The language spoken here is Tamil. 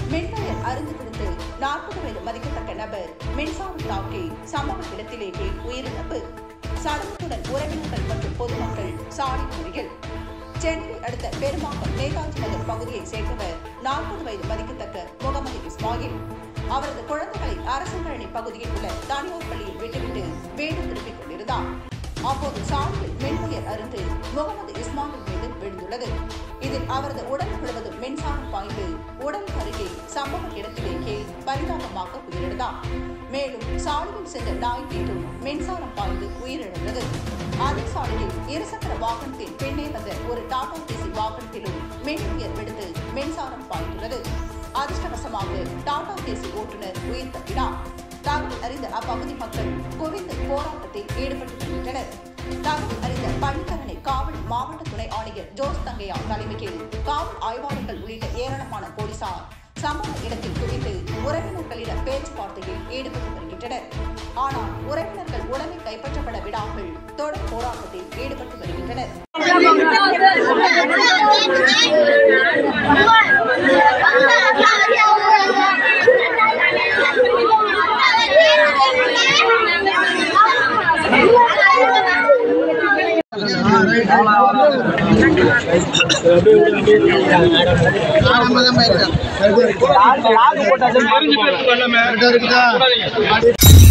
மின்வயர் அருந்து விழுந்து நாற்பது வயது மதிக்கத்தக்க நபர் மின்சாரம் தாக்கி சம்பவ இடத்திலேயே உயிரிழப்பு சடலத்துடன் உறவினர்கள் மற்றும் பொதுமக்கள் சாலை மறியல் சென்னை அடுத்த பெரும்பாக்கம் நேதாஜி நகர் பகுதியைச் சேர்ந்தவர் நாற்பது வயது மதிக்கத்தக்க முகமது இஸ்மாயில் அவரது குழந்தைகளை அரசங்கழனி பகுதியில் உள்ள தனியார் பள்ளியில் விட்டுவிட்டு வீடு திரும்பிக் கொண்டிருந்தார் அப்போது சாலையில் மின்வயர் அருந்து முகமது இஸ்மாயில் மீது விழுந்துள்ளது இதில் அவரது உடல் முழுவதும் மின்சாரம் பாய்ந்து உடல் அருகே சம்பவ இடத்திலேயே பரிதாபமாக உயிரிழந்தார் மேலும் சாலையில் சென்ற நாய் மீதும் மின்சாரம் பாய்ந்து உயிரிழந்தது அதே சாலையில் இருசக்கர வாகனத்தின் பின்னே வந்த ஒரு டாடா ஏசி வாகனத்திலும் மின்வயர் விழுந்து மின்சாரம் பாய்ந்துள்ளது அதிர்ஷ்டவசமாக டாடா ஏசி ஓட்டுநர் உயிர் தப்பினார் தகவல் அறிந்த அப்பகுதி மக்கள் குவிந்து போராட்டத்தில் ஈடுபட்டு வருகின்றனர் தகவல் அறிந்த பள்ளிக்கரணை காவல் மாவட்ட துணை ஆணையர் ஜோஸ் தங்கையா தலைமையில் காவல் ஆய்வாளர்கள் உள்ளிட்ட ஏராளமான போலீசார் சம்பவ இடத்தில் குவிந்து உறவினர்களிடம் பேச்சுவார்த்தையில் ஈடுபட்டு வருகின்றனர் ஆனால் உறவினர்கள் உடனே கைப்பற்றப்பட விடாமல் தொடர் போராட்டத்தில் ஈடுபட்டு வருகின்றனர் இருக்குதா